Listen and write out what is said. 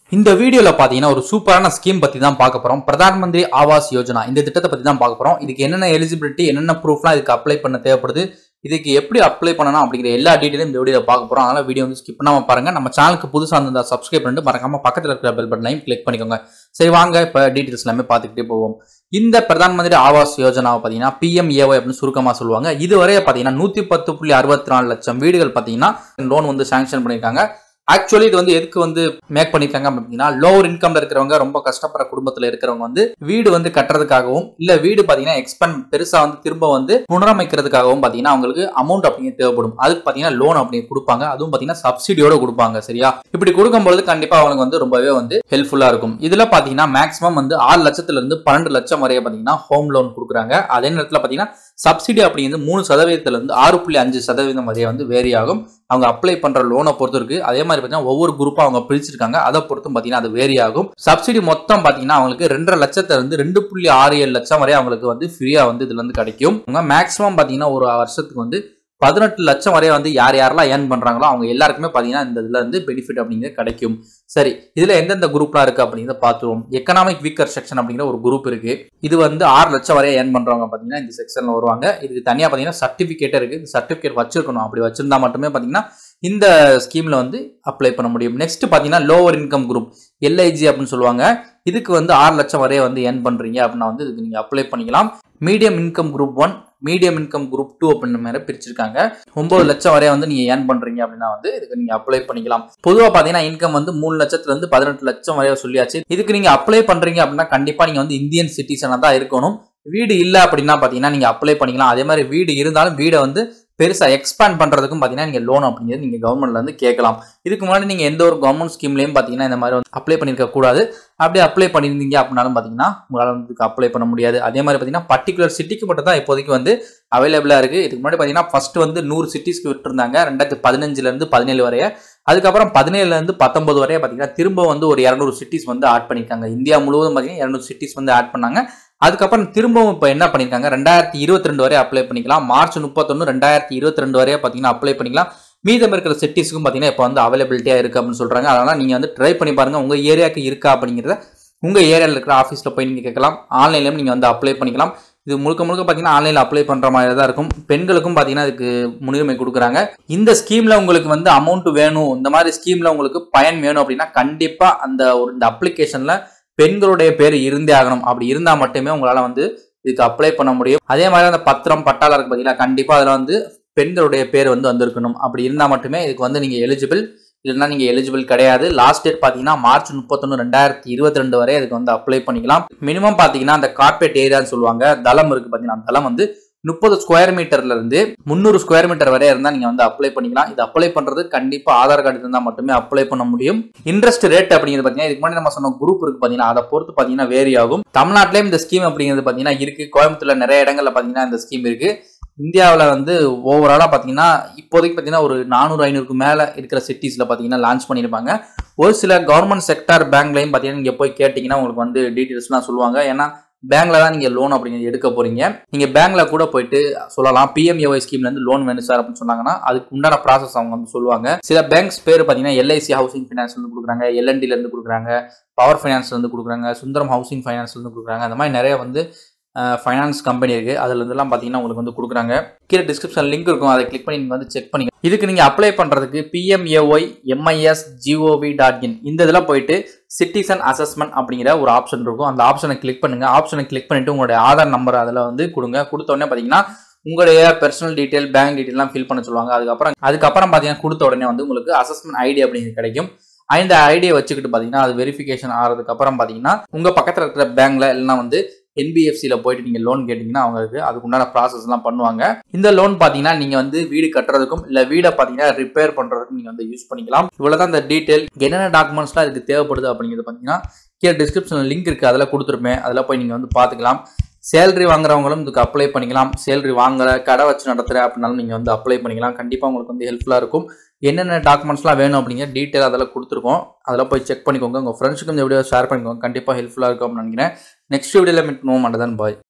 இந்த வீடியோல பாத்தீங்கன்னா ஒரு சூப்பரான ஸ்கீம் பத்தி தான் பார்க்க போறோம் பிரதான் மந்திரி ஆவாஸ் யோஜனா இந்த திட்டத்தை பத்தி தான் பார்க்க போறோம் இதுக்கு என்னென்ன எலிஜிபிலிட்டி என்னென்ன ப்ரூஃப்லாம் இதுக்கு அப்ளை பண்ண தேவைப்படுது இதுக்கு எப்படி அப்ளை பண்ணணும் அப்படிங்கிற எல்லா டீட்டெயிலும் இந்த வீடியோ பார்க்க போறோம் அதனால வீடியோ வந்து ஸ்கிப் பண்ணாம பாருங்க நம்ம சேனலுக்கு புதுசா இருந்தா சப்ஸ்கிரைப் பண்ணிட்டு மறக்காம பக்கத்துல இருக்கிற பெல் பட்டனையும் கிளிக் பண்ணிக்கோங்க சரி வாங்க இப்ப டீட்டெயில்ஸ் எல்லாமே பார்த்துக்கிட்டே போவோம் இந்த பிரதான் மந்திரி ஆவாஸ் யோஜனாவை பார்த்தீங்கன்னா பிஎம்ஏஒய் அப்படின்னு சுருக்கமாக சொல்லுவாங்க இதுவரை பார்த்தீங்கன்னா நூற்றி பத்து புள்ளி அறுபத்தி நாலு லட்சம் வீடுகள் பார்த்தீங்கன்னா லோன் வந்து சாங்ஷன் பண்ணியிருக்காங்க ஆக்சுவலி இது வந்து எதுக்கு வந்து மேக் பண்ணிருக்காங்க அப்படின்னா லோவர் இன்கம்ல இருக்கிறவங்க ரொம்ப கஷ்டப்படுற குடும்பத்துல இருக்கிறவங்க வந்து வீடு வந்து கட்டுறதுக்காகவும் இல்ல வீடு பாத்தீங்கன்னா எக்ஸ்பெண்ட் பெருசா வந்து திரும்ப வந்து புனரமைக்கிறதுக்காகவும் பாத்தீங்கன்னா அவங்களுக்கு அமௌண்ட் அப்படிங்கிறது தேவைப்படும் அதுக்கு பாத்தீங்கன்னா லோன் அப்படி கொடுப்பாங்க அதுவும் பாத்தீங்கன்னா சப்சிடியோட கொடுப்பாங்க சரியா இப்படி கொடுக்கும்போது கண்டிப்பா அவங்களுக்கு வந்து ரொம்பவே வந்து ஹெல்ப்ஃபுல்லா இருக்கும் இதுல பாத்தீங்கன்னா மேக்ஸிமம் வந்து ஆறு லட்சத்துல இருந்து பன்னெண்டு லட்சம் வரைய பாத்தீங்கன்னா ஹோம் லோன் கொடுக்குறாங்க அதே நேரத்துல பாத்தீங்கன்னா சப்சிடி அப்படிங்கிறது மூணு சதவீதத்துல இருந்து ஆறு புள்ளி அஞ்சு சதவீதம் வரைய வந்து வேரி ஆகும் அவங்க அப்ளை பண்ற லோனை பொறுத்து இருக்கு அதே மாதிரி பார்த்தீங்கன்னா ஒவ்வொரு குரூப்பா அவங்க பிரிச்சிருக்காங்க அதை பொறுத்தும் பார்த்தீங்கன்னா அது வேரி ஆகும் சப்சிடி மொத்தம் பார்த்தீங்கன்னா அவங்களுக்கு ரெண்டரை லட்சத்துல இருந்து ரெண்டு புள்ளி ஆறு ஏழு லட்சம் வரை அவங்களுக்கு வந்து ஃப்ரீயா வந்து இதுல இருந்து கிடைக்கும் அவங்க மேக்ஸிமம் பார்த்தீங்கன்னா ஒரு வருஷத்துக்கு வந்து பதினெட்டு லட்சம் வரை வந்து யார் யாரெல்லாம் ஏர்ன் பண்றாங்களோ அவங்க எல்லாருக்குமே பார்த்தீங்கன்னா இந்த இதுல இருந்து பெனிஃபிட் அப்படிங்கிறது கிடைக்கும் சரி இதுல எந்தெந்த குரூப்லாம் இருக்கு அப்படிங்கிறத பார்த்துருவோம் எக்கனாமிக் வீக்கர் செக்ஷன் அப்படிங்கிற ஒரு குரூப் இருக்கு இது வந்து ஆறு லட்சம் வரை ஏர்ன் பண்றவங்க பார்த்தீங்கன்னா இந்த செக்ஷன்ல வருவாங்க இதுக்கு தனியா பார்த்தீங்கன்னா சர்டிபிகேட் இருக்கு இந்த சர்டிபிகேட் வச்சிருக்கணும் அப்படி வச்சிருந்தா மட்டுமே பார்த்தீங்கன்னா இந்த ஸ்கீம்ல வந்து அப்ளை பண்ண முடியும் நெக்ஸ்ட் பார்த்தீங்கன்னா லோவர் இன்கம் குரூப் எல்ஐஜி அப்படின்னு சொல்லுவாங்க இதுக்கு வந்து ஆறு லட்சம் வரைய வந்து ஏர்ன் பண்றீங்க அப்படின்னா வந்து இதுக்கு நீங்க அப்ளை பண்ணிக்கலாம் medium income group one medium income group two அப்படின்ற மாதிரி பிரிச்சிருக்காங்க ஒன்பது லட்சம் வரைய வந்து நீங்க ஏர்ன் பண்றீங்க அப்படின்னா வந்து இதுக்கு நீங்க அப்ளை பண்ணிக்கலாம் பொதுவா பாத்தீங்கன்னா இன்கம் வந்து மூணு லட்சத்துல இருந்து பதினெட்டு லட்சம் வரைய சொல்லியாச்சு இதுக்கு நீங்க அப்ளை பண்றீங்க அப்படின்னா கண்டிப்பா நீங்க வந்து இந்தியன் சிட்டிசனா தான் இருக்கணும் வீடு இல்ல அப்படின்னா பாத்தீங்கன்னா நீங்க அப்ளை பண்ணிக்கலாம் அதே மாதிரி வீடு இருந்தாலும் வீடை வந்து பெருசா எக்ஸ்பேண்ட் பண்றதுக்கும் பாத்தீங்கன்னா நீங்க லோன் அப்படிங்கிறது நீங்க கவர்மெண்ட்ல இருந்து கேட்கலாம் இதுக்கு முன்னாடி நீங்க எந்த ஒரு கவர்மெண்ட் ஸ்கீம்லயும் பாத்தீங்கன்னா இந்த மாதிரி வந்து அப்ளை பண்ணிருக்க கூடாது அப்படி அப்ளை பண்ணியிருந்தீங்க அப்படின்னாலும் பாத்தீங்கன்னா உங்களால வந்து இதுக்கு அப்ளை பண்ண முடியாது அதே மாதிரி பாத்தீங்கன்னா பர்டிகுலர் சிட்டிக்கு மட்டும் தான் இப்போதைக்கு வந்து அவைலபிளா இருக்கு இதுக்கு முன்னாடி பாத்தீங்கன்னா ஃபர்ஸ்ட் வந்து நூறு சிட்டிஸ்க்கு விட்டுருந்தாங்க ரெண்டாயிரத்தி பதினஞ்சுல இருந்து பதினேழு வரைய அதுக்கப்புறம் பதினேழுல இருந்து பத்தொன்பது வரைய பாத்தீங்கன்னா திரும்ப வந்து ஒரு இரநூறு சிட்டிஸ் வந்து ஆட் பண்ணிருக்காங்க இந்தியா முழுவதும் பாத்தீங்கன்னா இரநூறு சிட்டிஸ் வந்து ஆட் பண்ணாங்க அதுக்கப்புறம் திரும்பவும் இப்போ என்ன பண்ணியிருக்காங்க ரெண்டாயிரத்தி இருபத்தி ரெண்டு வரை அப்ளை பண்ணிக்கலாம் மார்ச் முப்பத்தொன்று ரெண்டாயிரத்தி இருபத்தி ரெண்டு வரைய பார்த்தீங்கன்னா அப்ளை பண்ணிக்கலாம் மீதம் இருக்கிற சிட்டிஸ்க்கும் பார்த்தீங்கன்னா இப்போ வந்து அவைலபிலிட்டியாக இருக்குது அப்படின்னு சொல்கிறாங்க அதனால் நீங்கள் வந்து ட்ரை பண்ணி பாருங்கள் உங்கள் ஏரியாவுக்கு இருக்கா அப்படிங்கிறத உங்கள் ஏரியாவில் இருக்கிற ஆஃபீஸில் போய் நீங்கள் கேட்கலாம் ஆன்லைன்லேயும் நீங்கள் வந்து அப்ளை பண்ணிக்கலாம் இது முழுக்க முழுக்க பார்த்தீங்கன்னா ஆன்லைனில் அப்ளை பண்ணுற மாதிரி தான் இருக்கும் பெண்களுக்கும் பார்த்தீங்கன்னா இதுக்கு முன்னுரிமை கொடுக்குறாங்க இந்த ஸ்கீமில் உங்களுக்கு வந்து அமௌண்ட் வேணும் இந்த மாதிரி ஸ்கீமில் உங்களுக்கு பயன் வேணும் அப்படின்னா கண்டிப்பாக அந்த ஒரு இந்த அப்ளிகேஷனில் பெண்களுடைய பேர் இருந்தே ஆகணும் அப்படி இருந்தால் மட்டுமே உங்களால் வந்து இதுக்கு அப்ளை பண்ண முடியும் அதே மாதிரி அந்த பத்திரம் பட்டாளம் இருக்கு பார்த்தீங்கன்னா கண்டிப்பாக அதில் வந்து பெண்களுடைய பேர் வந்து வந்திருக்கணும் அப்படி இருந்தால் மட்டுமே இதுக்கு வந்து நீங்கள் எலிஜிபிள் இல்லைன்னா நீங்கள் எலிஜிபிள் கிடையாது லாஸ்ட் டேட் பார்த்தீங்கன்னா மார்ச் முப்பத்தொன்று ரெண்டாயிரத்தி இருபத்தி ரெண்டு வரை இதுக்கு வந்து அப்ளை பண்ணிக்கலாம் மினிமம் பார்த்தீங்கன்னா அந்த கார்பரேட் ஏரியான்னு சொல்லுவாங்க தளம் இருக்கு பார்த்தீங்கன்னா அந்த தளம் வந்து முப்பது ஸ்கொயர் மீட்டர்ல இருந்து முந்நூறு ஸ்கொயர் மீட்டர் வரை இருந்தால் நீங்கள் வந்து அப்ளை பண்ணிக்கலாம் இது அப்ளை பண்ணுறது கண்டிப்பாக ஆதார் கார்டு இருந்தால் மட்டுமே அப்ளை பண்ண முடியும் இன்ட்ரெஸ்ட் ரேட் அப்படிங்கிறது பார்த்தீங்கன்னா இதுக்கு முன்னாடி நம்ம சொன்ன குரூப் இருக்கு பார்த்தீங்கன்னா அதை பொறுத்து பார்த்தீங்கன்னா வேரி ஆகும் தமிழ்நாட்டிலேயும் இந்த ஸ்கீம் அப்படிங்கிறது பார்த்தீங்கன்னா இருக்கு கோயம்புத்தூர்ல நிறைய இடங்கள்ல பார்த்தீங்கன்னா இந்த ஸ்கீம் இருக்கு இந்தியாவில் வந்து ஓவராலாக பார்த்தீங்கன்னா இப்போதைக்கு பார்த்தீங்கன்னா ஒரு நானூறு ஐநூறுக்கு மேலே இருக்கிற சிட்டிஸில் பார்த்தீங்கன்னா லான்ச் பண்ணியிருப்பாங்க ஒரு சில கவர்மெண்ட் செக்டார் பேங்க்லையும் பார்த்தீங்கன்னா நீங்கள் போய் கேட்டிங்கன்னா உங்களுக்கு வந்து டீட்டெயில்ஸ்லாம் சொல்லுவாங்க ஏன்னா பேங்க்ல தான் நீங்கள் லோன் அப்படிங்கிறது எடுக்க போறீங்க நீங்கள் பேங்க்ல கூட போயிட்டு சொல்லலாம் பிஎம்ஏஒய் ஸ்கீம்ல இருந்து லோன் வேணும் சார் அப்படின்னு சொன்னாங்கன்னா அதுக்கு உண்டான ப்ராசஸ் அவங்க வந்து சொல்லுவாங்க சில பேங்க்ஸ் பேர் பார்த்தீங்கன்னா எல்ஐசி ஹவுசிங் ஃபைனான்ஸ்ல இருந்து கொடுக்குறாங்க எல்என்டில இருந்து கொடுக்குறாங்க பவர் ஃபைனான்ஸ்ல இருந்து கொடுக்குறாங்க சுந்தரம் ஹவுசிங் ஃபைனான்ஸ்ல இருந்து கொடுக்குறாங்க அந்த மாதிரி நிறைய வந்து ஃபைனான்ஸ் கம்பெனி இருக்குது அதில் இருந்தெல்லாம் பார்த்தீங்கன்னா உங்களுக்கு வந்து கொடுக்குறாங்க கீழே டிஸ்கிரிப்ஷன் லிங்க் இருக்கும் அதை கிளிக் பண்ணி நீங்கள் வந்து செக் பண்ணிங்க இதுக்கு நீங்கள் அப்ளை பண்ணுறதுக்கு PMAY MIS GOV dot in இந்த இதில் போயிட்டு சிட்டிசன் அசஸ்மெண்ட் அப்படிங்கிற ஒரு ஆப்ஷன் இருக்கும் அந்த ஆப்ஷனை கிளிக் பண்ணுங்க ஆப்ஷனை கிளிக் பண்ணிட்டு உங்களுடைய ஆதார் நம்பர் அதில் வந்து கொடுங்க கொடுத்த உடனே பார்த்தீங்கன்னா உங்களுடைய பர்சனல் டீட்டெயில் பேங்க் டீட்டெயிலாம் ஃபில் பண்ண சொல்லுவாங்க அதுக்கப்புறம் அதுக்கப்புறம் பார்த்தீங்கன்னா கொடுத்த உடனே வந்து உங்களுக்கு அசஸ்மெண்ட் ஐடி அப்படிங்கிறது கிடைக்கும் இந்த ஐடியை வச்சுக்கிட்டு பார்த்தீங்கன்னா அது வெரிஃபிகேஷன் ஆகிறதுக்கு அப்புறம் பார்த்தீங்கன்னா உங்கள் பக்கத்தில் இருக்கிற பேங்க்ல இல்லைனா வந்து என்பிஎஃப்சியில் போயிட்டு நீங்கள் லோன் கேட்டிங்கன்னா அவங்களுக்கு அதுக்கு உண்டான ப்ராசஸ்லாம் பண்ணுவாங்க இந்த லோன் பார்த்தீங்கன்னா நீங்கள் வந்து வீடு கட்டுறதுக்கும் இல்லை வீடை பார்த்தீங்கன்னா ரிப்பேர் பண்ணுறதுக்கும் நீங்கள் வந்து யூஸ் பண்ணிக்கலாம் இவ்வளோ தான் இந்த டீட்டெயில் என்னென்ன டாக்குமெண்ட்ஸ்லாம் இதுக்கு தேவைப்படுது அப்படிங்கிறது பார்த்தீங்கன்னா கீழே டிஸ்கிரிப்ஷனில் லிங்க் இருக்குது அதில் கொடுத்துருப்பேன் அதில் போய் நீங்கள் வந்து பார்த்துக்கலாம் சேலரி வாங்குறவங்களும் இதுக்கு அப்ளை பண்ணிக்கலாம் சேலரி வாங்குற கடை வச்சு நடத்துகிற அப்படின்னாலும் நீங்கள் வந்து அப்ளை பண்ணிக்கலாம் கண்டிப்பாக உங்களுக்கு வந்து ஹெல்ப்ஃபுல்லாக இருக்கும் என்னென்ன டாக்குமெண்ட்ஸ்லாம் வேணும் அப்படிங்கிற டீட்டெயில் அதில் கொடுத்துருக்கோம் அதில் போய் செக் பண்ணிக்கோங்க உங்கள் ஃப்ரெண்ட்ஸுக்கும் இந்த வீடியோ ஷேர் பண்ணிக்கோங்க கண்டிப்பாக ஹெல்ப்ஃபுல்லாக இருக்கும் அப்படின்னு நினைக்கிறேன் நெக்ஸ்ட் வீடியோவில் மீட் பண்ணுவோம் மட்டும் தான் பாய்